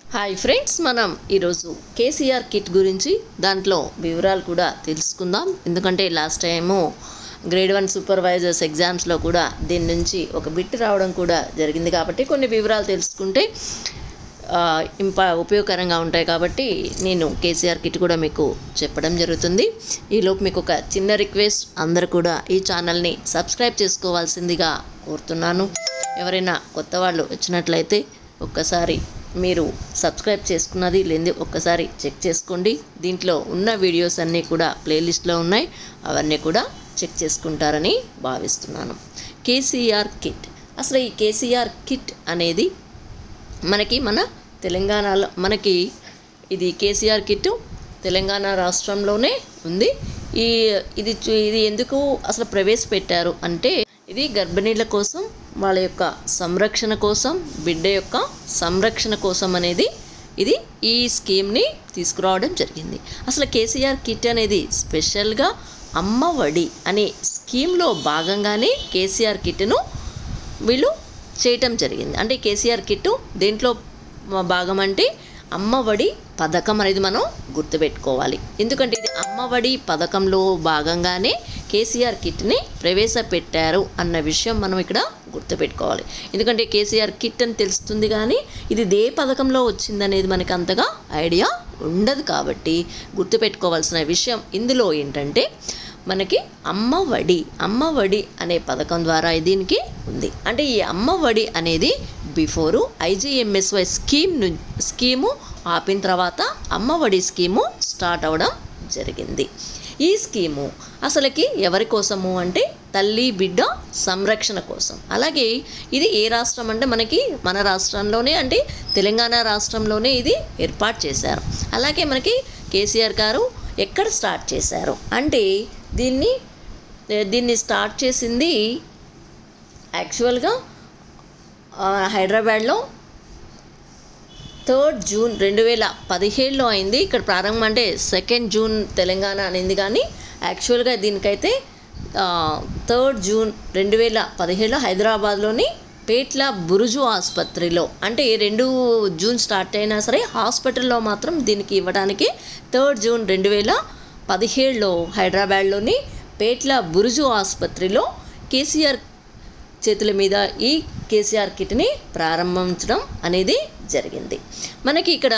hi friends మనం ఈరోజు KCR kit గురించి దాంట్లో వివరాలు కూడా తెలుసుకుందాం ఎందుకంటే last time grade one supervisors ఎగ్జామ్స్లో కూడా దీని నుంచి ఒక బిట్ రావడం కూడా జరిగింది కాబట్టి కొన్ని వివరాలు తెలుసుకుంటే ఆ, ఇంప ఉపయోగకరంగా ఉంటాయి కాబట్టి నేను కేసీఆర్ కిట్ కూడా మీకు చెప్పడం జరుగుతుంది ఈలోపు మీకు ఒక చిన్న రిక్వెస్ట్ అందరూ కూడా ఈ ఛానల్ని సబ్స్క్రైబ్ చేసుకోవాల్సిందిగా కోరుతున్నాను ఎవరైనా కొత్త వాళ్ళు వచ్చినట్లయితే ఒక్కసారి మీరు సబ్స్క్రైబ్ చేసుకున్నది లేని ఒక్కసారి చెక్ చేసుకోండి దీంట్లో ఉన్న వీడియోస్ అన్నీ కూడా ప్లేలిస్ట్లో ఉన్నాయి అవన్నీ కూడా చెక్ చేసుకుంటారని భావిస్తున్నాను కేసీఆర్ కిట్ అసలు ఈ కేసీఆర్ కిట్ అనేది మనకి మన తెలంగాణలో మనకి ఇది కేసీఆర్ కిట్ తెలంగాణ రాష్ట్రంలోనే ఉంది ఈ ఇది చూ- ఇది ఎందుకు అసలు ప్రవేశపెట్టారు అంటే ఇది గర్భిణీల కోసం వాళ్ళ యొక్క సంరక్షణ కోసం బిడ్డ యొక్క సంరక్షణ కోసం అనేది ఇది ఈ స్కీమ్ని తీసుకురావడం జరిగింది అసలు కేసీఆర్ కిట్ అనేది స్పెషల్గా అమ్మ ఒడి అనే స్కీమ్లో భాగంగానే కేసీఆర్ కిట్ను వీళ్ళు చేయటం జరిగింది అంటే కేసీఆర్ కిట్టు దేంట్లో మ- భాగం అంటే అమ్మఒడి పథకం అనేది మనం గుర్తుపెట్టుకోవాలి ఎందుకంటే ఇది అమ్మఒడి పథకంలో భాగంగానే కేసీఆర్ కిట్ని ప్రవేశపెట్టారు అన్న విషయం మనం ఇక్కడ గుర్తుపెట్టుకోవాలి ఎందుకంటే కేసీఆర్ కిట్ అని తెలుస్తుంది కానీ ఇది దే పథకంలో వచ్చిందనేది మనకి అంతగా ఐడియా ఉండదు కాబట్టి గుర్తుపెట్టుకోవాల్సిన విషయం ఇందులో ఏంటంటే మనకి అమ్మ వడి అమ్మ వడి అనే పథకం ద్వారా దీనికి ఉంది అంటే ఈ అమ్మ వడి అనేది బిఫోరు ఐజీఎంఎస్వై స్కీమ్ ను స్కీము ఆపిన తర్వాత అమ్మ వడి స్కీము స్టార్ట్ అవ్వడం జరిగింది ఈ స్కీము అసలుకి ఎవరి కోసము అంటే తల్లి బిడ్డ సంరక్షణ కోసం అలాగే ఇది ఏ రాష్ట్రం అంటే మనకి మన రాష్ట్రంలోనే అంటే తెలంగాణ రాష్ట్రంలోనే ఇది ఏర్పాటు చేశారు అలాగే మనకి కేసీఆర్ గారు ఎక్కడ స్టార్ట్ చేశారు అంటే దీన్ని దీన్ని స్టార్ట్ చేసింది యాక్చువల్గా ఆ, హైదరాబాద్లో థర్డ్ జూన్ రెండు వేల పదిహేడులో అయింది ఇక్కడ ప్రారంభం అంటే సెకండ్ జూన్ తెలంగాణ అనింది కానీ యాక్చువల్గా దీనికైతే ఆ, థర్డ్ జూన్ రెండు వేల పదిహేడులో హైదరాబాద్లోని పేట్ల బురుజు ఆసుపత్రిలో అంటే రెండు జూన్ స్టార్ట్ అయినా సరే హాస్పిటల్లో మాత్రం దీనికి ఇవ్వడానికి థర్డ్ జూన్ రెండు వేల పదిహేడులో హైదరాబాద్లోని పేట్ల బురుజు ఆసుపత్రిలో కేసీఆర్ చేతుల మీద ఈ కేసీఆర్ కిట్ని ప్రారంభించడం అనేది జరిగింది మనకి ఇక్కడ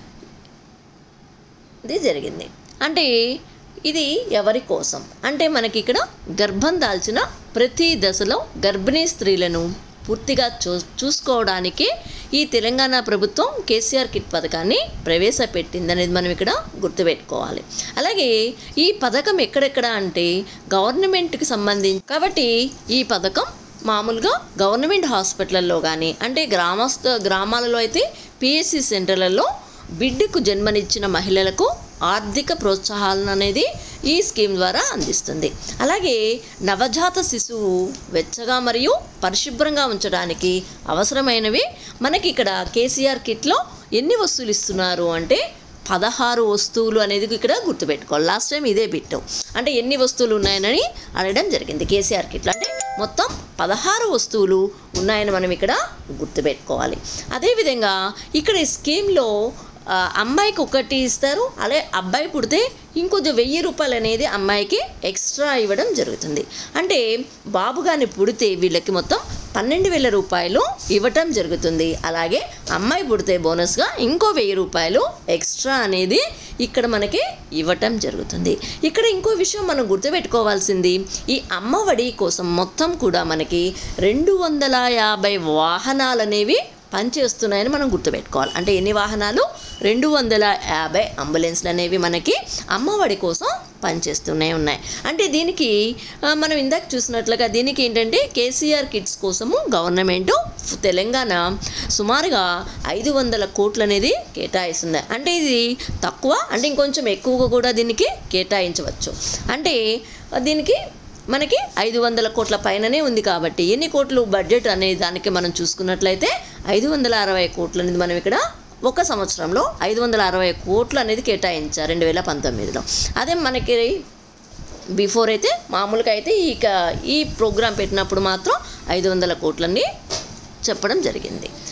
ఇది జరిగింది అంటే ఇది ఎవరి కోసం అంటే మనకి ఇక్కడ గర్భం దాల్చిన ప్రతి దశలో గర్భిణీ స్త్రీలను పూర్తిగా చూ చూసుకోవడానికి ఈ తెలంగాణ ప్రభుత్వం కేసీఆర్ కిట్ పథకాన్ని ప్రవేశపెట్టింది అనేది మనం ఇక్కడ గుర్తుపెట్టుకోవాలి అలాగే ఈ పథకం ఎక్కడెక్కడ అంటే గవర్నమెంట్కి సంబంధించి కాబట్టి ఈ పథకం మామూలుగా గవర్నమెంట్ హాస్పిటల్లో కానీ అంటే గ్రామస్థ గ్రామాలలో అయితే పిఎస్సి సెంటర్లలో బిడ్డకు జన్మనిచ్చిన మహిళలకు ఆర్థిక ప్రోత్సాహాలను అనేది ఈ స్కీమ్ ద్వారా అందిస్తుంది అలాగే నవజాత శిశువు వెచ్చగా మరియు పరిశుభ్రంగా ఉంచడానికి అవసరమైనవి మనకి ఇక్కడ కేసీఆర్ కిట్లో ఎన్ని వస్తువులు ఇస్తున్నారు అంటే పదహారు వస్తువులు అనేది ఇక్కడ గుర్తుపెట్టుకోవాలి లాస్ట్ టైం ఇదే బిట్టు అంటే ఎన్ని వస్తువులు ఉన్నాయని అడగడం జరిగింది కేసీఆర్ కిట్లో అంటే మొత్తం పదహారు వస్తువులు ఉన్నాయని మనం ఇక్కడ గుర్తుపెట్టుకోవాలి అదేవిధంగా ఇక్కడ ఈ స్కీమ్లో ఆ, అమ్మాయికి ఒకటి ఇస్తారు అలాగే అబ్బాయి పుడితే ఇంకొంచెం వెయ్యి రూపాయలు అనేది అమ్మాయికి ఎక్స్ట్రా ఇవ్వడం జరుగుతుంది అంటే బాబు గాని పుడితే వీళ్ళకి మొత్తం పన్నెండు వేల రూపాయలు ఇవ్వటం జరుగుతుంది అలాగే అమ్మాయి పుడితే బోనస్గా ఇంకో వెయ్యి రూపాయలు ఎక్స్ట్రా అనేది ఇక్కడ మనకి ఇవ్వటం జరుగుతుంది ఇక్కడ ఇంకో విషయం మనం గుర్తుపెట్టుకోవాల్సింది ఈ అమ్మఒడి కోసం మొత్తం కూడా మనకి రెండు వందల యాభై వాహనాలు అనేవి పనిచేస్తున్నాయని మనం గుర్తుపెట్టుకోవాలి అంటే ఎన్ని వాహనాలు రెండు వందల యాభై అంబులెన్స్లు అనేవి మనకి అమ్మఒడి కోసం పనిచేస్తూనే ఉన్నాయి అంటే దీనికి ఆ, మనం ఇందాక చూసినట్లుగా దీనికి ఏంటంటే కేసీఆర్ కిడ్స్ కోసము గవర్నమెంట్ తెలంగాణ సుమారుగా ఐదు వందల కోట్లు అనేది కేటాయిస్తుంది అంటే ఇది తక్కువ అంటే ఇంకొంచెం ఎక్కువగా కూడా దీనికి కేటాయించవచ్చు అంటే ఆ, దీనికి మనకి ఐదు వందల కోట్ల పైననే ఉంది కాబట్టి ఎన్ని కోట్లు బడ్జెట్ అనే దానికి మనం చూసుకున్నట్లయితే ఐదు వందల అరవై కోట్లు అనేది మనం ఇక్కడ ఒక సంవత్సరంలో ఐదు వందల అరవై కోట్లు అనేది కేటాయించారు రెండు వేల పంతొమ్మిదిలో అదే మనకి బిఫోర్ అయితే మామూలుగా అయితే ఈ క- ఈ ప్రోగ్రాం పెట్టినప్పుడు మాత్రం ఐదు వందల కోట్లన్నీ చెప్పడం జరిగింది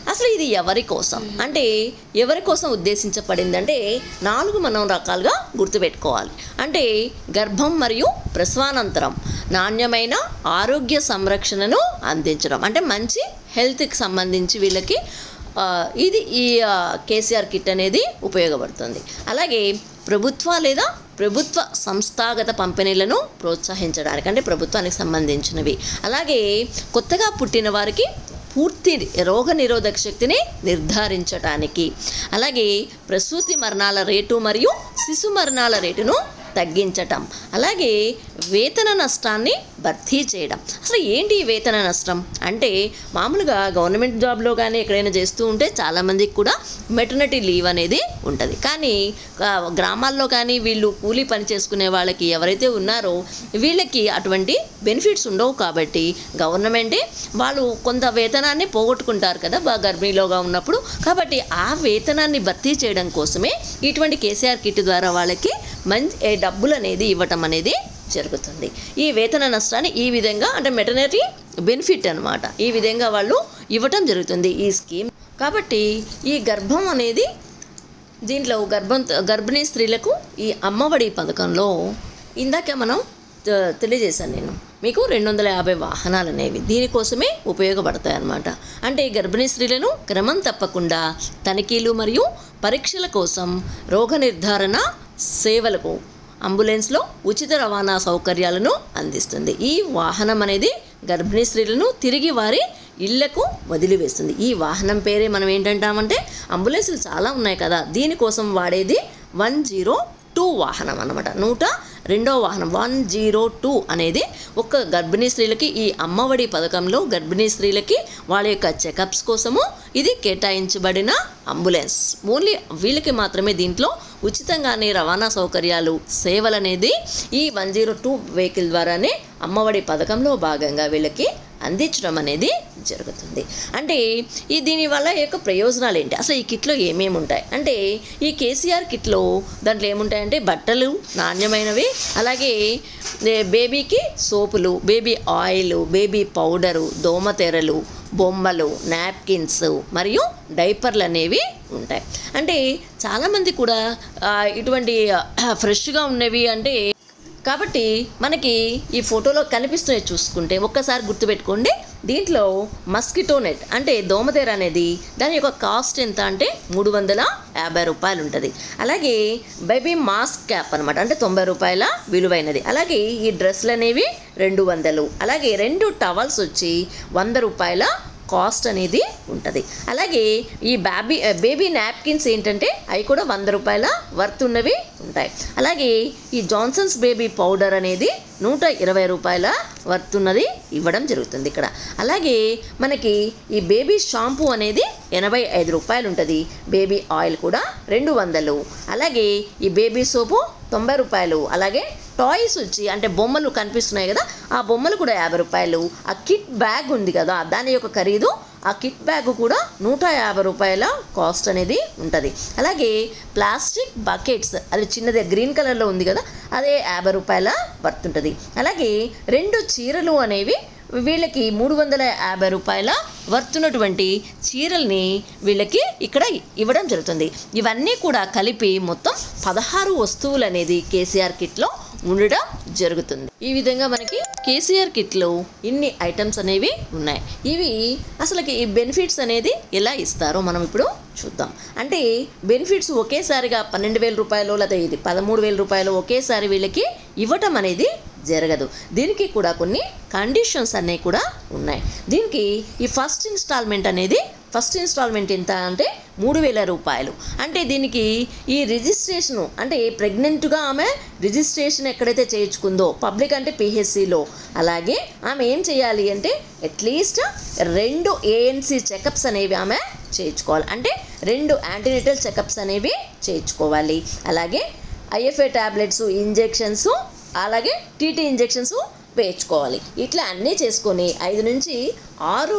అసలు ఇది ఎవరి కోసం అంటే ఎవరి కోసం ఉద్దేశించబడిందంటే నాలుగు మనం రకాలుగా గుర్తుపెట్టుకోవాలి అంటే గర్భం మరియు ప్రసవానంతరం నాణ్యమైన ఆరోగ్య సంరక్షణను అందించడం అంటే మంచి హెల్త్కి సంబంధించి వీళ్ళకి ఆ, ఇది ఈ ఆ, కేసీఆర్ కిట్ అనేది ఉపయోగపడుతుంది అలాగే ప్రభుత్వ లేదా ప్రభుత్వ సంస్థాగత పంపిణీలను ప్రోత్సహించడానికి అంటే ప్రభుత్వానికి సంబంధించినవి అలాగే కొత్తగా పుట్టిన వారికి పూర్తి రోగ నిరోధక శక్తిని నిర్ధారించడానికి అలాగే ప్రసూతి మరణాల రేటు మరియు శిశు మరణాల రేటును తగ్గించటం అలాగే వేతన నష్టాన్ని భర్తీ చేయడం అసలు ఏంటి ఈ వేతన నష్టం అంటే మామూలుగా గవర్నమెంట్ జాబ్లో కానీ ఎక్కడైనా చేస్తూ ఉంటే చాలామందికి కూడా మెటర్నిటీ లీవ్ అనేది ఉంటుంది కానీ ఆ, గ్రామాల్లో కానీ వీళ్ళు కూలీ పని చేసుకునే వాళ్ళకి ఎవరైతే ఉన్నారో వీళ్ళకి అటువంటి బెనిఫిట్స్ ఉండవు కాబట్టి గవర్నమెంటే వాళ్ళు కొంత వేతనాన్ని పోగొట్టుకుంటారు కదా బాగా గర్భిణీలోగా ఉన్నప్పుడు కాబట్టి ఆ వేతనాన్ని భర్తీ చేయడం కోసమే ఇటువంటి కేసీఆర్ కిట్ ద్వారా వాళ్ళకి మంచి ఏ డబ్బులు అనేది ఇవ్వటం అనేది జరుగుతుంది ఈ వేతన నష్టాన్ని ఈ విధంగా అంటే మెటర్నిటీ బెనిఫిట్ అన్నమాట ఈ విధంగా వాళ్ళు ఇవ్వటం జరుగుతుంది ఈ స్కీమ్ కాబట్టి ఈ గర్భం అనేది దీంట్లో గర్భం గర్భిణీ స్త్రీలకు ఈ అమ్మఒడి పథకంలో ఇందాక మనం తె- తెలియజేశాను నేను మీకు రెండు వందల యాభై వాహనాలు అనేవి దీనికోసమే ఉపయోగపడతాయి అన్నమాట అంటే గర్భిణీ స్త్రీలను క్రమం తప్పకుండా తనిఖీలు మరియు పరీక్షల కోసం రోగ నిర్ధారణ సేవలకు అంబులెన్స్లో ఉచిత రవాణా సౌకర్యాలను అందిస్తుంది ఈ వాహనం అనేది గర్భిణీ స్త్రీలను తిరిగి వారి ఇళ్లకు వదిలివేస్తుంది ఈ వాహనం పేరే మనం ఏంటంటామంటే అంబులెన్సులు చాలా ఉన్నాయి కదా దీనికోసం వాడేది వన్ జీరో టూ వాహనం అన్నమాట నూట రెండో వాహనం వన్ జీరో టూ అనేది ఒక గర్భిణీ స్త్రీలకి ఈ అమ్మఒడి పథకంలో గర్భిణీ స్త్రీలకి వాళ్ళ యొక్క చెకప్స్ కోసము ఇది కేటాయించబడిన అంబులెన్స్ ఓన్లీ వీళ్ళకి మాత్రమే దీంట్లో ఉచితంగానే రవాణా సౌకర్యాలు సేవలు అనేది ఈ వన్ జీరో టూ వెహికల్ ద్వారానే అమ్మఒడి పథకంలో భాగంగా వీళ్ళకి అందించడం అనేది జరుగుతుంది అంటే ఈ దీనివల్ల యొక్క ప్రయోజనాలు ఏంటి అసలు ఈ కిట్లో ఏమేమి ఉంటాయి అంటే ఈ కేసీఆర్ కిట్లో దాంట్లో ఏముంటాయంటే బట్టలు నాణ్యమైనవి అలాగే ఏ, బేబీకి సోపులు బేబీ ఆయిల్ బేబీ పౌడరు దోమతెరలు బొమ్మలు నాప్కిన్స్ మరియు డైపర్లు అనేవి ఉంటాయి అంటే చాలామంది కూడా ఆ, ఇటువంటి ఫ్రెష్గా ఉన్నవి అంటే కాబట్టి మనకి ఈ ఫోటోలో కనిపిస్తున్నాయి చూసుకుంటే ఒక్కసారి గుర్తుపెట్టుకోండి దీంట్లో మస్కిటో నెట్ అంటే దోమతెర అనేది దాని యొక్క కాస్ట్ ఎంత అంటే మూడు వందల యాభై రూపాయలు ఉంటుంది అలాగే బేబీ మాస్క్ క్యాప్ అనమాట అంటే తొంభై రూపాయల విలువైనది అలాగే ఈ డ్రెస్లు అనేవి రెండు వందలు అలాగే రెండు టవల్స్ వచ్చి వంద రూపాయల కాస్ట్ అనేది ఉంటుంది అలాగే ఈ బాబీ బేబీ నాప్కిన్స్ ఏంటంటే అవి కూడా వంద రూపాయల వర్త్ ఉన్నవి ఉంటాయి అలాగే ఈ జాన్సన్స్ బేబీ పౌడర్ అనేది నూట ఇరవై రూపాయల వర్త్ ఉన్నది ఇవ్వడం జరుగుతుంది ఇక్కడ అలాగే మనకి ఈ బేబీ షాంపూ అనేది ఎనభై ఐదు రూపాయలు ఉంటుంది బేబీ ఆయిల్ కూడా రెండు వందలు అలాగే ఈ బేబీ సోపు తొంభై రూపాయలు అలాగే టాయ్స్ వచ్చి అంటే బొమ్మలు కనిపిస్తున్నాయి కదా ఆ బొమ్మలు కూడా యాభై రూపాయలు ఆ కిట్ బ్యాగ్ ఉంది కదా దాని యొక్క ఖరీదు ఆ కిట్ బ్యాగ్ కూడా నూట యాభై రూపాయల కాస్ట్ అనేది ఉంటుంది అలాగే ప్లాస్టిక్ బకెట్స్ అది చిన్నది గ్రీన్ కలర్లో ఉంది కదా అదే యాభై రూపాయల వర్త్ ఉంటుంది అలాగే రెండు చీరలు అనేవి వీళ్ళకి మూడు వందల యాభై రూపాయల వర్తున్నటువంటి చీరల్ని వీళ్ళకి ఇక్కడ ఇవ్వడం జరుగుతుంది ఇవన్నీ కూడా కలిపి మొత్తం పదహారు వస్తువులు అనేది కేసీఆర్ కిట్లో ఉండడం జరుగుతుంది ఈ విధంగా మనకి కేసీఆర్ కిట్లో ఇన్ని ఐటమ్స్ అనేవి ఉన్నాయి ఇవి అసలుకి ఈ బెనిఫిట్స్ అనేది ఎలా ఇస్తారో మనం ఇప్పుడు చూద్దాం అంటే బెనిఫిట్స్ ఒకేసారిగా పన్నెండు వేల రూపాయలు లేదా ఇది పదమూడు వేల రూపాయలు ఒకేసారి వీళ్ళకి ఇవ్వటం అనేది జరగదు దీనికి కూడా కొన్ని కండిషన్స్ అనేవి కూడా ఉన్నాయి దీనికి ఈ ఫస్ట్ ఇన్స్టాల్మెంట్ అనేది ఫస్ట్ ఇన్స్టాల్మెంట్ ఎంత అంటే మూడు వేల రూపాయలు అంటే దీనికి ఈ రిజిస్ట్రేషను అంటే ప్రెగ్నెంట్గా ఆమె రిజిస్ట్రేషన్ ఎక్కడైతే చేయించుకుందో పబ్లిక్ అంటే పిహెచ్సిలో అలాగే ఆమె ఏం చేయాలి అంటే అట్లీస్ట్ రెండు ఏఎన్సి చెకప్స్ అనేవి ఆమె చేయించుకోవాలి అంటే రెండు యాంటీనేటల్ చెకప్స్ అనేవి చేయించుకోవాలి అలాగే ఐఎఫ్ఏ ట్యాబ్లెట్స్ ఇంజెక్షన్స్ అలాగే టీటీ ఇంజెక్షన్స్ వేయించుకోవాలి ఇట్లా అన్నీ చేసుకొని ఐదు నుంచి ఆరు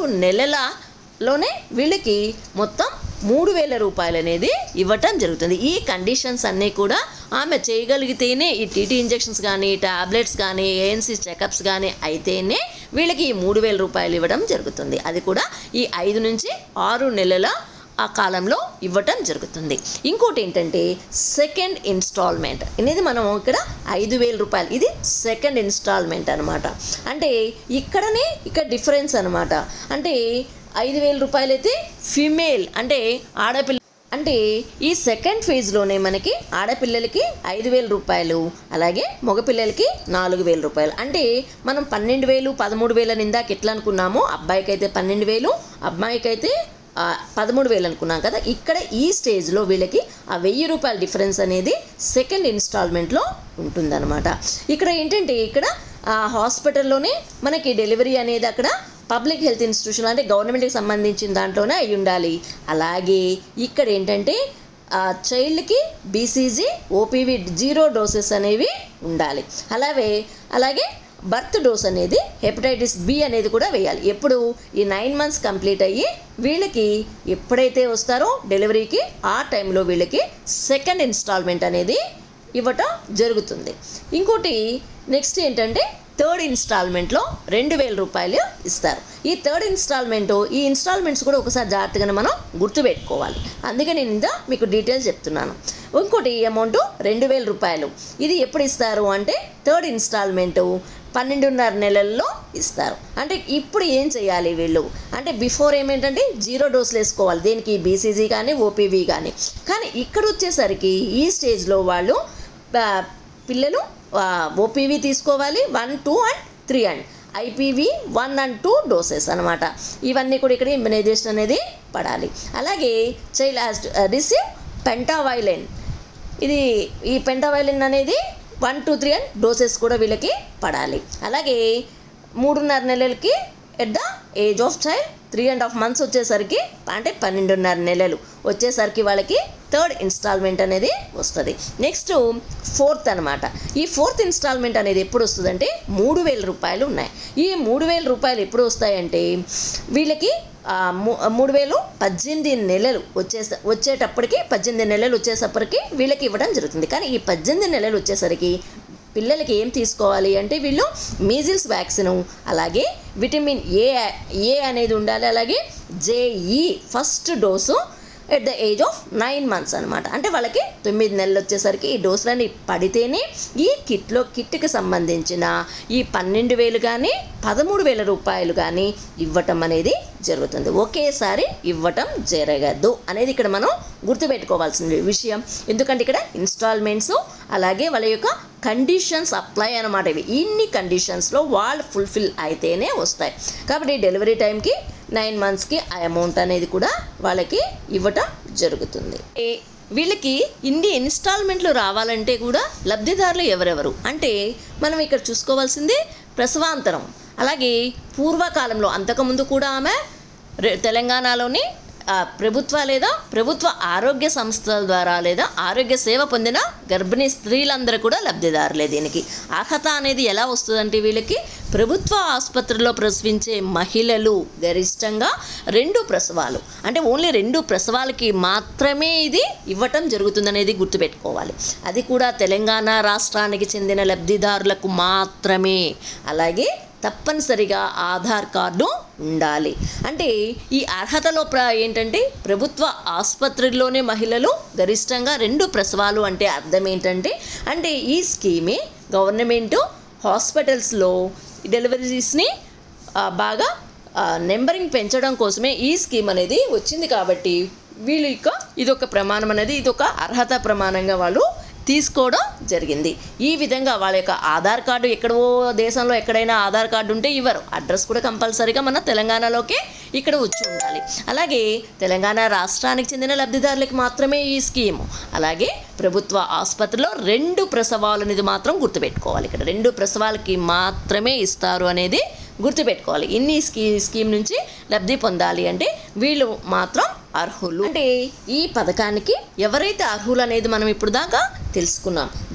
నెలలలోనే వీళ్ళకి మొత్తం మూడు వేల రూపాయలు అనేది ఇవ్వటం జరుగుతుంది ఈ కండిషన్స్ అన్నీ కూడా ఆమె చేయగలిగితేనే ఈ టీటీ ఇంజెక్షన్స్ కానీ టాబ్లెట్స్ కానీ ఏఎన్సీ చెకప్స్ కానీ అయితేనే వీళ్ళకి ఈ మూడు వేల రూపాయలు ఇవ్వడం జరుగుతుంది అది కూడా ఈ ఐదు నుంచి ఆరు నెలల ఆ కాలంలో ఇవ్వటం జరుగుతుంది ఇంకోటి ఏంటంటే సెకండ్ ఇన్స్టాల్మెంట్ అనేది మనం ఇక్కడ ఐదు వేల రూపాయలు ఇది సెకండ్ ఇన్స్టాల్మెంట్ అనమాట అంటే ఇక్కడనే ఇక్కడ డిఫరెన్స్ అనమాట అంటే ఐదు వేల రూపాయలు అయితే ఫిమేల్ అంటే ఆడపిల్ల అంటే ఈ సెకండ్ ఫేజ్లోనే మనకి ఆడపిల్లలకి ఐదు వేల రూపాయలు అలాగే మగపిల్లలకి నాలుగు వేల రూపాయలు అంటే మనం పన్నెండు వేలు పదమూడు వేల ఇందాక ఎట్లా అనుకున్నామో అబ్బాయికి అయితే పన్నెండు వేలు అమ్మాయికి అయితే ఆ, పదమూడు వేలు అనుకున్నాం కదా ఇక్కడ ఈ స్టేజ్లో వీళ్ళకి ఆ వెయ్యి రూపాయల డిఫరెన్స్ అనేది సెకండ్ ఇన్స్టాల్మెంట్లో ఉంటుందన్నమాట ఇక్కడ ఏంటంటే ఇక్కడ ఆ హాస్పిటల్లోనే మనకి డెలివరీ అనేది అక్కడ పబ్లిక్ హెల్త్ ఇన్స్టిట్యూషన్ అంటే గవర్నమెంట్కి సంబంధించిన దాంట్లోనే అయి ఉండాలి అలాగే ఇక్కడ ఏంటంటే ఆ చైల్డ్కి బీసీజీ ఓపీవీ జీరో డోసెస్ అనేవి ఉండాలి అలాగే అలాగే బర్త్ డోస్ అనేది హెపటైటిస్ బి అనేది కూడా వేయాలి ఎప్పుడు ఈ నైన్ మంత్స్ కంప్లీట్ అయ్యి వీళ్ళకి ఎప్పుడైతే వస్తారో డెలివరీకి ఆ టైంలో వీళ్ళకి సెకండ్ ఇన్స్టాల్మెంట్ అనేది ఇవ్వటం జరుగుతుంది ఇంకోటి నెక్స్ట్ ఏంటంటే థర్డ్ ఇన్స్టాల్మెంట్లో రెండు వేల రూపాయలు ఇస్తారు ఈ థర్డ్ ఇన్స్టాల్మెంట్ ఈ ఇన్స్టాల్మెంట్స్ కూడా ఒకసారి జాగ్రత్తగానే మనం గుర్తుపెట్టుకోవాలి అందుకే నేను ఇంత మీకు డీటెయిల్స్ చెప్తున్నాను ఇంకోటి అమౌంట్ రెండు వేల రూపాయలు ఇది ఎప్పుడు ఇస్తారు అంటే థర్డ్ ఇన్స్టాల్మెంటు పన్నెండున్నర నెలల్లో ఇస్తారు అంటే ఇప్పుడు ఏం చేయాలి వీళ్ళు అంటే బిఫోర్ ఏమేంటంటే జీరో డోసులు వేసుకోవాలి దేనికి బీసీజీ కానీ ఓపీవీ కానీ కానీ ఇక్కడ వచ్చేసరికి ఈ స్టేజ్లో వాళ్ళు ఆ, పిల్లలు ఓపీవీ తీసుకోవాలి one two and three and IPV one and two doses అనమాట ఇవన్నీ కూడా ఇక్కడ ఇమ్యునైజేషన్ అనేది పడాలి అలాగే చైల్డ్ హ్యాస్ రిసీవ్ పెంటావైలెన్ ఇది ఈ పెంటావైలిన్ అనేది one two three and doses కూడా వీళ్ళకి పడాలి అలాగే మూడున్నర నెలలకి at the age of child three and half months వచ్చేసరికి అంటే పన్నెండున్నర నెలలు వచ్చేసరికి వాళ్ళకి థర్డ్ ఇన్స్టాల్మెంట్ అనేది వస్తుంది నెక్స్ట్ ఫోర్త్ అనమాట ఈ ఫోర్త్ ఇన్స్టాల్మెంట్ అనేది ఎప్పుడు వస్తుందంటే మూడు వేల రూపాయలు ఉన్నాయి ఈ మూడు వేల రూపాయలు ఎప్పుడు వస్తాయంటే వీళ్ళకి ఆ, మూ- మూడు వేలు పద్దెనిమిది నెలలు వచ్చేస వచ్చేటప్పటికి పద్దెనిమిది నెలలు వచ్చేసప్పటికి వీళ్ళకి ఇవ్వడం జరుగుతుంది కానీ ఈ పద్దెనిమిది నెలలు వచ్చేసరికి పిల్లలకి ఏం తీసుకోవాలి అంటే వీళ్ళు మీజిల్స్ వ్యాక్సిన్ అలాగే విటమిన్ ఏ ఏ అనేది ఉండాలి అలాగే JE first dose at the age of nine months అనమాట అంటే వాళ్ళకి తొమ్మిది నెలలు వచ్చేసరికి ఈ డోసులన్నీ పడితేనే ఈ కిట్లో కిట్కి సంబంధించిన ఈ పన్నెండు వేలు కానీ పదమూడు వేల రూపాయలు కానీ ఇవ్వటం అనేది జరుగుతుంది ఒకేసారి ఇవ్వటం జరగదు అనేది ఇక్కడ మనం గుర్తుపెట్టుకోవాల్సిన విషయం ఎందుకంటే ఇక్కడ ఇన్స్టాల్మెంట్స్ అలాగే వాళ్ళ యొక్క కండిషన్స్ అప్లై అనమాట ఇవి ఇన్ని కండిషన్స్లో వాళ్ళు ఫుల్ఫిల్ అయితేనే వస్తాయి కాబట్టి డెలివరీ టైంకి నైన్ మంత్స్కి ఆ అమౌంట్ అనేది కూడా వాళ్ళకి ఇవ్వటం జరుగుతుంది ఏ- వీళ్ళకి ఇన్ని ఇన్స్టాల్మెంట్లు రావాలంటే కూడా లబ్ధిదారులు ఎవరెవరు అంటే మనం ఇక్కడ చూసుకోవాల్సింది ప్రసవాంతరం అలాగే పూర్వకాలంలో అంతకుముందు కూడా ఆమె రె- తెలంగాణలోని ఆ, ప్రభుత్వ లేదా ప్రభుత్వ ఆరోగ్య సంస్థల ద్వారా లేదా ఆరోగ్య సేవ పొందిన గర్భిణీ స్త్రీలందరూ కూడా లబ్ధిదారులే దీనికి అర్హత అనేది ఎలా వస్తుందంటే వీళ్ళకి ప్రభుత్వ ఆసుపత్రిలో ప్రసవించే మహిళలు గరిష్టంగా రెండు ప్రసవాలు అంటే ఓన్లీ రెండు ప్రసవాలకి మాత్రమే ఇది ఇవ్వటం జరుగుతుందనేది గుర్తుపెట్టుకోవాలి అది కూడా తెలంగాణ రాష్ట్రానికి చెందిన లబ్ధిదారులకు మాత్రమే అలాగే తప్పనిసరిగా ఆధార్ కార్డు ఉండాలి అంటే ఈ అర్హతలో ప్ర ఏంటంటే ప్రభుత్వ ఆసుపత్రిలోనే మహిళలు గరిష్టంగా రెండు ప్రసవాలు అంటే అర్థం ఏంటంటే అంటే ఈ స్కీమే గవర్నమెంట్ హాస్పిటల్స్లో డెలివరీస్ని ఆ, బాగా ఆ, నెంబరింగ్ పెంచడం కోసమే ఈ స్కీమ్ అనేది వచ్చింది కాబట్టి వీళ్ళు ఇక ఇదొక ప్రమాణం అనేది ఇదొక అర్హత ప్రమాణంగా వాళ్ళు తీసుకోవడం జరిగింది ఈ విధంగా వాళ్ళ యొక్క ఆధార్ కార్డు ఎక్కడో దేశంలో ఎక్కడైనా ఆధార్ కార్డు ఉంటే ఇవ్వరు అడ్రస్ కూడా కంపల్సరీగా మన తెలంగాణలోకే ఇక్కడ వచ్చి ఉండాలి అలాగే తెలంగాణ రాష్ట్రానికి చెందిన లబ్ధిదారులకు మాత్రమే ఈ స్కీము అలాగే ప్రభుత్వ ఆసుపత్రిలో రెండు ప్రసవాలు అనేది మాత్రం గుర్తుపెట్టుకోవాలి ఇక్కడ రెండు ప్రసవాలకి మాత్రమే ఇస్తారు అనేది గుర్తుపెట్టుకోవాలి ఇన్ని స్కీ స్కీమ్ నుంచి లబ్ధి పొందాలి అంటే వీళ్ళు మాత్రం అర్హులు అంటే ఈ పథకానికి ఎవరైతే అర్హులు అనేది మనం ఇప్పుడు దాకా తెలుసుకున్నాం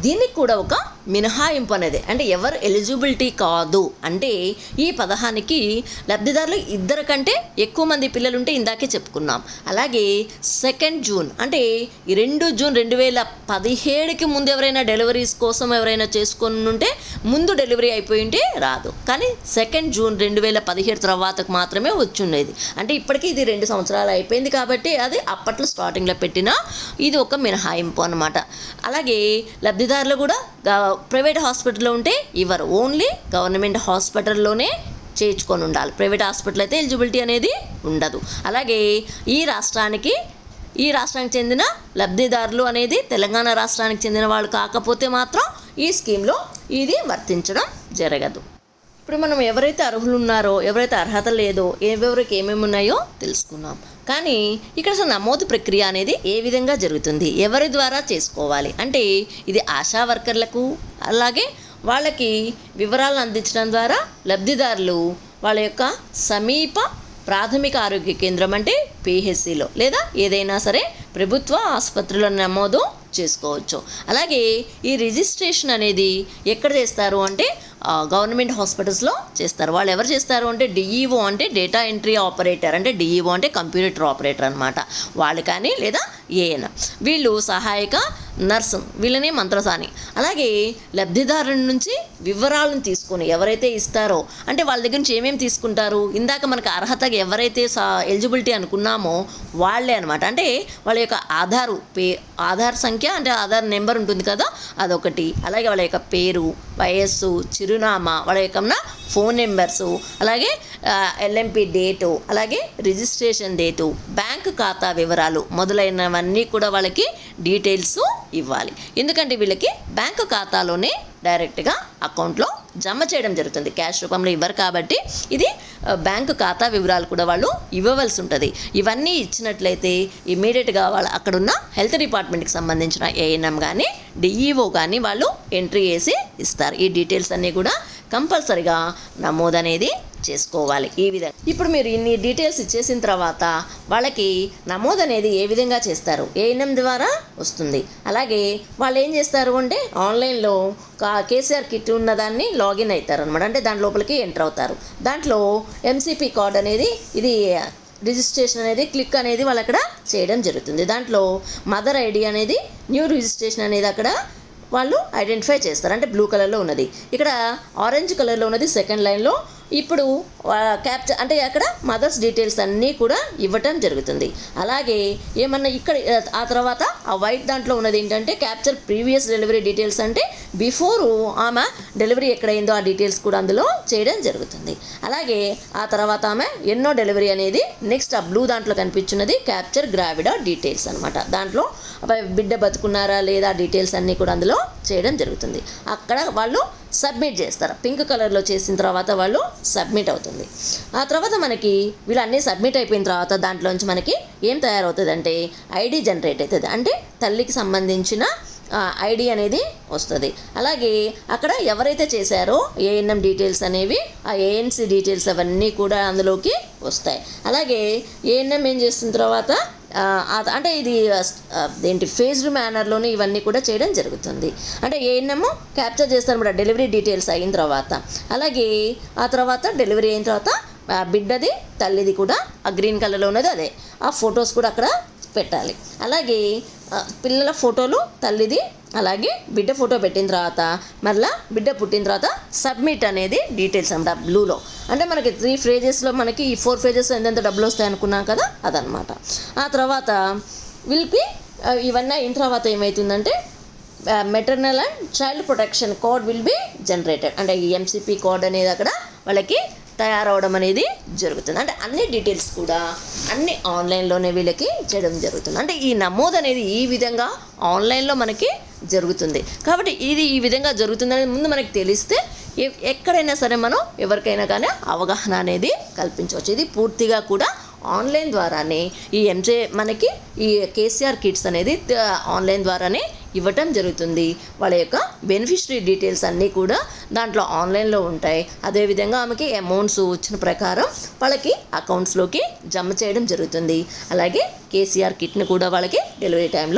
దీనికి కూడా ఒక మినహాయింపు అనేది అంటే ఎవరు ఎలిజిబిలిటీ కాదు అంటే ఈ పథకానికి లబ్ధిదారులు ఇద్దరు కంటే ఎక్కువ మంది పిల్లలు ఉంటే ఇందాకే చెప్పుకున్నాం అలాగే సెకండ్ జూన్ అంటే ఈ రెండు జూన్ రెండు వేల పదిహేడుకి ముందు ఎవరైనా డెలివరీస్ కోసం ఎవరైనా చేసుకొని ఉంటే ముందు డెలివరీ అయిపోయి ఉంటే రాదు కానీ సెకండ్ జూన్ రెండు వేల పదిహేడు తర్వాతకు మాత్రమే వచ్చి ఉండేది అంటే ఇప్పటికీ ఇది రెండు సంవత్సరాలు అయిపోయింది కాబట్టి అది అప్పట్లో స్టార్టింగ్లో పెట్టిన ఇది ఒక మినహాయింపు అనమాట అలాగే లబ్ధిదారులు కూడా గ- ప్రైవేట్ హాస్పిటల్లో ఉంటే ఇవ్వరు ఓన్లీ గవర్నమెంట్ హాస్పిటల్లోనే చేర్చుకొని ఉండాలి ప్రైవేట్ హాస్పిటల్ అయితే ఎలిజిబిలిటీ అనేది ఉండదు అలాగే ఈ రాష్ట్రానికి ఈ రాష్ట్రానికి చెందిన లబ్ధిదారులు అనేది తెలంగాణ రాష్ట్రానికి చెందిన వాళ్ళు కాకపోతే మాత్రం ఈ స్కీమ్లో ఇది వర్తించడం జరగదు ఇప్పుడు మనం ఎవరైతే అర్హులు ఉన్నారో ఎవరైతే అర్హత లేదో ఎవరికి ఏమేమి ఉన్నాయో తెలుసుకున్నాం కానీ ఇక్కడ అసలు నమోదు ప్రక్రియ అనేది ఏ విధంగా జరుగుతుంది ఎవరి ద్వారా చేసుకోవాలి అంటే ఇది ఆశా వర్కర్లకు అలాగే వాళ్ళకి వివరాలను అందించడం ద్వారా లబ్ధిదారులు వాళ్ళ యొక్క సమీప ప్రాథమిక ఆరోగ్య కేంద్రం అంటే పిహెచ్సిలో లేదా ఏదైనా సరే ప్రభుత్వ ఆసుపత్రిలో నమోదు చేసుకోవచ్చు అలాగే ఈ రిజిస్ట్రేషన్ అనేది ఎక్కడ చేస్తారు అంటే ఆ, గవర్నమెంట్ హాస్పిటల్స్లో చేస్తారు వాళ్ళు ఎవరు చేస్తారు అంటే డిఈఓ అంటే డేటా ఎంట్రీ ఆపరేటర్ అంటే డిఈఓ అంటే కంప్యూటర్ ఆపరేటర్ అనమాట వాళ్ళు కానీ లేదా ఏఎన్ వీళ్ళు సహాయక నర్సు వీళ్ళని మంత్రసాని అలాగే లబ్ధిదారుల నుంచి వివరాలను తీసుకొని ఎవరైతే ఇస్తారో అంటే వాళ్ళ దగ్గర నుంచి ఏమేమి తీసుకుంటారు ఇందాక మనకు అర్హత ఎవరైతే ఎలిజిబిలిటీ అనుకున్నామో వాళ్ళే అనమాట అంటే వాళ్ళ యొక్క ఆధారు పే ఆధార్ సంఖ్య అంటే ఆధార్ నెంబర్ ఉంటుంది కదా అదొకటి అలాగే వాళ్ళ యొక్క పేరు వయస్సు చిరునామా వాళ్ళ యొక్క ఉన్న ఫోన్ నెంబర్సు అలాగే ఎల్ఎంపి డేటు అలాగే రిజిస్ట్రేషన్ డేటు బ్యాంకు ఖాతా వివరాలు మొదలైనవన్నీ కూడా వాళ్ళకి డీటెయిల్స్ ఇవ్వాలి ఎందుకంటే వీళ్ళకి బ్యాంకు ఖాతాలోనే డైరెక్ట్గా అకౌంట్లో జమ చేయడం జరుగుతుంది క్యాష్ రూపంలో ఇవ్వరు కాబట్టి ఇది ఆ, బ్యాంకు ఖాతా వివరాలు కూడా వాళ్ళు ఇవ్వవలసి ఉంటుంది ఇవన్నీ ఇచ్చినట్లయితే ఇమీడియట్గా వాళ్ళ అక్కడున్న హెల్త్ డిపార్ట్మెంట్కి సంబంధించిన ఏఎన్ఎం కానీ డిఈఓ కానీ వాళ్ళు ఎంట్రీ చేసి ఇస్తారు ఈ డీటెయిల్స్ అన్నీ కూడా కంపల్సరిగా నమోదు అనేది చేసుకోవాలి ఈ విధంగా ఇప్పుడు మీరు ఇన్ని డీటెయిల్స్ ఇచ్చేసిన తర్వాత వాళ్ళకి నమోదు అనేది ఏ విధంగా చేస్తారు ఏఎన్ఎం ద్వారా వస్తుంది అలాగే వాళ్ళు ఏం చేస్తారు అంటే ఆన్లైన్లో కా కేసీఆర్ కిట్ ఉన్నదాన్ని లాగిన్ అవుతారు అనమాట అంటే దాని లోపలికి ఎంటర్ అవుతారు దాంట్లో ఎంసీపీ కార్డ్ అనేది ఇది రిజిస్ట్రేషన్ అనేది క్లిక్ అనేది వాళ్ళు అక్కడ చేయడం జరుగుతుంది దాంట్లో మదర్ ఐడి అనేది న్యూ రిజిస్ట్రేషన్ అనేది అక్కడ వాళ్ళు ఐడెంటిఫై చేస్తారు అంటే బ్లూ కలర్లో ఉన్నది ఇక్కడ ఆరెంజ్ కలర్లో ఉన్నది సెకండ్ లైన్లో ఇప్పుడు క్యాప్చర్ అంటే అక్కడ మదర్స్ డీటెయిల్స్ అన్నీ కూడా ఇవ్వటం జరుగుతుంది అలాగే ఏమన్నా ఇక్కడ ఆ తర్వాత ఆ వైట్ దాంట్లో ఉన్నది ఏంటంటే క్యాప్చర్ ప్రీవియస్ డెలివరీ డీటెయిల్స్ అంటే బిఫోర్ ఆమె డెలివరీ ఎక్కడైందో ఆ డీటెయిల్స్ కూడా అందులో చేయడం జరుగుతుంది అలాగే ఆ తర్వాత ఆమె ఎన్నో డెలివరీ అనేది నెక్స్ట్ ఆ బ్లూ దాంట్లో కనిపించున్నది క్యాప్చర్ గ్రావిడా డీటెయిల్స్ అనమాట దాంట్లో అబ్బాయి బిడ్డ బతుకున్నారా లేదా డీటెయిల్స్ అన్నీ కూడా అందులో చేయడం జరుగుతుంది అక్కడ వాళ్ళు సబ్మిట్ చేస్తారు పింక్ కలర్లో చేసిన తర్వాత వాళ్ళు సబ్మిట్ అవుతుంది ఆ తర్వాత మనకి వీళ్ళన్నీ సబ్మిట్ అయిపోయిన తర్వాత దాంట్లోంచి మనకి ఏం తయారవుతుంది అంటే ఐడి జనరేట్ అవుతుంది అంటే తల్లికి సంబంధించిన ఐడి అనేది వస్తుంది అలాగే అక్కడ ఎవరైతే చేశారో ఏఎన్ఎం డీటెయిల్స్ అనేవి ఆ ఏఎన్సి డీటెయిల్స్ అవన్నీ కూడా అందులోకి వస్తాయి అలాగే ఏఎన్ఎం ఏం చేసిన తర్వాత ఆ, ఆ- అంటే ఇది ఆ, ఏంటి ఫేజ్డ్ మేనర్లోనే ఇవన్నీ కూడా చేయడం జరుగుతుంది అంటే ఏఎన్ఎం క్యాప్చర్ చేస్తారన్నమాట డెలివరీ డీటెయిల్స్ అయిన తర్వాత అలాగే ఆ తర్వాత డెలివరీ అయిన తర్వాత ఆ బిడ్డది తల్లిది కూడా ఆ గ్రీన్ కలర్లో ఉన్నది అదే ఆ ఫొటోస్ కూడా అక్కడ పెట్టాలి అలాగే ఆ, పిల్లల ఫోటోలు తల్లిది అలాగే బిడ్డ ఫోటో పెట్టిన తర్వాత మళ్ళా బిడ్డ పుట్టిన తర్వాత సబ్మిట్ అనేది డీటెయిల్స్ అన్నమాట బ్లూలో అంటే మనకి త్రీ ఫ్రేజెస్లో మనకి ఈ ఫోర్ ఫ్రేజెస్లో ఎంతెంత డబ్బులు వస్తాయి అనుకున్నాం కదా అదనమాట ఆ తర్వాత వీళ్ళకి ఆ, ఇవన్నీ అయిన తర్వాత ఏమవుతుందంటే maternal and child protection code will be generated అంటే ఈ ఎంసీపీ కోడ్ అనేది అక్కడ వాళ్ళకి తయారవడం అనేది జరుగుతుంది అంటే అన్ని డీటెయిల్స్ కూడా అన్ని ఆన్లైన్లోనే వీళ్ళకి చేయడం జరుగుతుంది అంటే ఈ నమోదు అనేది ఈ విధంగా ఆన్లైన్లో మనకి జరుగుతుంది కాబట్టి ఇది ఈ విధంగా జరుగుతుందనేది ముందు మనకి తెలిస్తే ఎ- ఎక్కడైనా సరే మనం ఎవరికైనా కానీ అవగాహన అనేది కల్పించవచ్చు ఇది పూర్తిగా కూడా ఆన్లైన్ ద్వారానే ఈ ఎంజే మనకి ఈ కేసీఆర్ కిట్స్ అనేది త- ఆన్లైన్ ద్వారానే ఇవ్వటం జరుగుతుంది వాళ్ళ యొక్క బెనిఫిషరీ డీటెయిల్స్ అన్నీ కూడా దాంట్లో ఆన్లైన్లో ఉంటాయి అదేవిధంగా ఆమెకి అమౌంట్స్ వచ్చిన ప్రకారం వాళ్ళకి అకౌంట్స్లోకి జమ చేయడం జరుగుతుంది అలాగే కేసీఆర్ కిట్ని కూడా వాళ్ళకి డెలివరీ టైంలో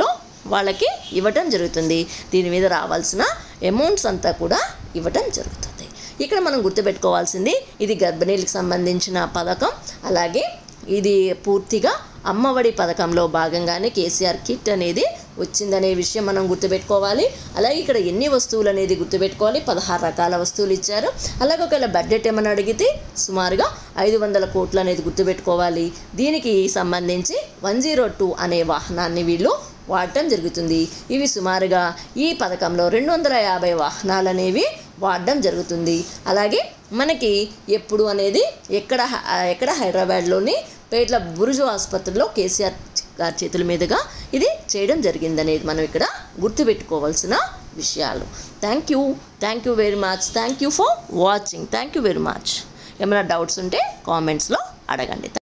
వాళ్ళకి ఇవ్వటం జరుగుతుంది దీని మీద రావాల్సిన అమౌంట్స్ అంతా కూడా ఇవ్వటం జరుగుతుంది ఇక్కడ మనం గుర్తుపెట్టుకోవాల్సింది ఇది గర్భిణీలకు సంబంధించిన పథకం అలాగే ఇది పూర్తిగా అమ్మఒడి పథకంలో భాగంగానే కేసీఆర్ కిట్ అనేది వచ్చిందనే విషయం మనం గుర్తుపెట్టుకోవాలి అలాగే ఇక్కడ ఎన్ని వస్తువులు అనేది గుర్తుపెట్టుకోవాలి పదహారు రకాల వస్తువులు ఇచ్చారు అలాగే ఒకవేళ బడ్జెట్ ఏమైనా అడిగితే సుమారుగా ఐదు వందల కోట్లు అనేది గుర్తుపెట్టుకోవాలి దీనికి సంబంధించి వన్ జీరో టూ అనే వాహనాన్ని వీళ్ళు వాడటం జరుగుతుంది ఇవి సుమారుగా ఈ పథకంలో రెండు వందల యాభై వాహనాలు అనేవి వాడడం జరుగుతుంది అలాగే మనకి ఎప్పుడు అనేది ఎక్కడ హ- ఎక్కడ హైదరాబాద్లోని పేట్ల బురుజు ఆసుపత్రిలో కేసీఆర్ గారి చేతుల మీదుగా ఇది చేయడం జరిగిందనేది మనం ఇక్కడ గుర్తుపెట్టుకోవాల్సిన విషయాలు thank you thank you very much thank you for watching thank you very much ఏమైనా డౌట్స్ ఉంటే కామెంట్స్లో అడగండి